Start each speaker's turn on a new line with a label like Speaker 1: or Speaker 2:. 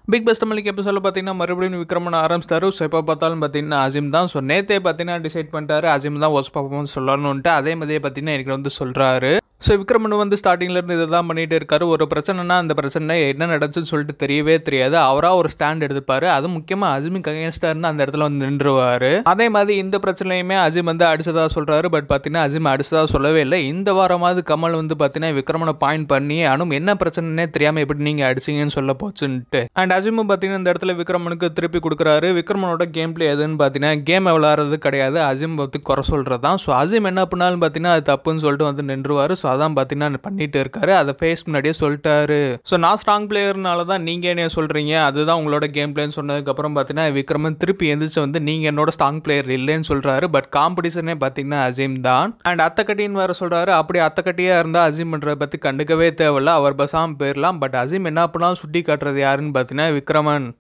Speaker 1: big best Mallick எபிசோட பார்த்தீங்கன்னா மறுபடியும் விக்ரமன் ஆரம்பிச்சிட்டாரு ஸோ எப்போ பார்த்தாலும் பார்த்தீங்கன்னா அஜிம் தான் ஸோ நேத்தே பார்த்தீங்கன்னா டிசைட் பண்ணிட்டாரு அஜிம் தான் ஒர்ஸ் பர்ஃபார்மன்ஸ் சொல்லணும்ட்டு அதே மாதிரியே பார்த்தீங்கன்னா எனக்கு வந்து சொல்கிறாரு ஸோ விக்ரமன் வந்து ஸ்டார்டிங்ல இருந்து இதை தான் பண்ணிட்டு இருக்காரு ஒரு பிரச்சனைனா அந்த பிரச்சனை என்ன நடந்துச்சுன்னு சொல்லிட்டு தெரியவே தெரியாது அவராக ஒரு ஸ்டாண்ட் எடுத்துப்பாரு அது முக்கியமாக அஜிமுக்கு அகேன்ஸ்டாக இருந்து அந்த இடத்துல வந்து நின்றுவாரு அதே மாதிரி இந்த பிரச்சனையுமே அஜிம் வந்து அடிச்சதா சொல்றாரு பட் பார்த்தீங்கன்னா அஜிம் அடிச்சதா சொல்லவே இல்லை இந்த வாரமாவது கமல் வந்து பார்த்தீங்கன்னா விக்ரமனை பாயிண்ட் பண்ணி அனும் என்ன பிரச்சனைனே தெரியாமல் எப்படி நீங்கள் அடிச்சீங்கன்னு சொல்ல போச்சுன்ட்டு அண்ட் அஜிமும் பார்த்தீங்கன்னா இந்த இடத்துல விக்ரமனுக்கு திருப்பி கொடுக்குறாரு விக்ரமனோட கேம் பிளே எதுன்னு பார்த்தீங்கன்னா கேம் விளாட்றது கிடையாது அஜிம் பற்றி குறை சொல்கிறது தான் ஸோ அஜிம் என்ன பண்ணாலும் பார்த்தீங்கன்னா அது தப்புன்னு சொல்லிட்டு வந்து நின்றுவார் ஸோ அதான் பார்த்தீங்கன்னா பண்ணிட்டு இருக்காரு அதை ஃபேஸ் முன்னாடியே சொல்லிட்டாரு ஸோ நான் ஸ்ட்ராங் பிளேயர்னால தான் நீங்கள் என்ன சொல்கிறீங்க அதுதான் உங்களோட கேம் பிளேன்னு சொன்னதுக்கப்புறம் பார்த்தீங்கன்னா விக்ரமன் திருப்பி எந்திரிச்சு வந்து நீங்கள் என்னோட ஸ்ட்ராங் பிளேயர் இல்லைன்னு சொல்கிறாரு பட் காம்படிஷனே பார்த்தீங்கன்னா அஜிம் தான் அண்ட் அத்தக்கட்டின்னு வேறு சொல்கிறாரு அப்படி அத்தக்கட்டியாக இருந்தால் அஜிம் பண்ணுறதை பற்றி கண்டுக்கவே தேவையில்ல அவர் பசாம போயிடலாம் பட் அஜிம் என்ன பண்ணாலும் சுட்டி காட்டுறது யாருன்னு பார்த்தீங்கன்னா விக்ரமன்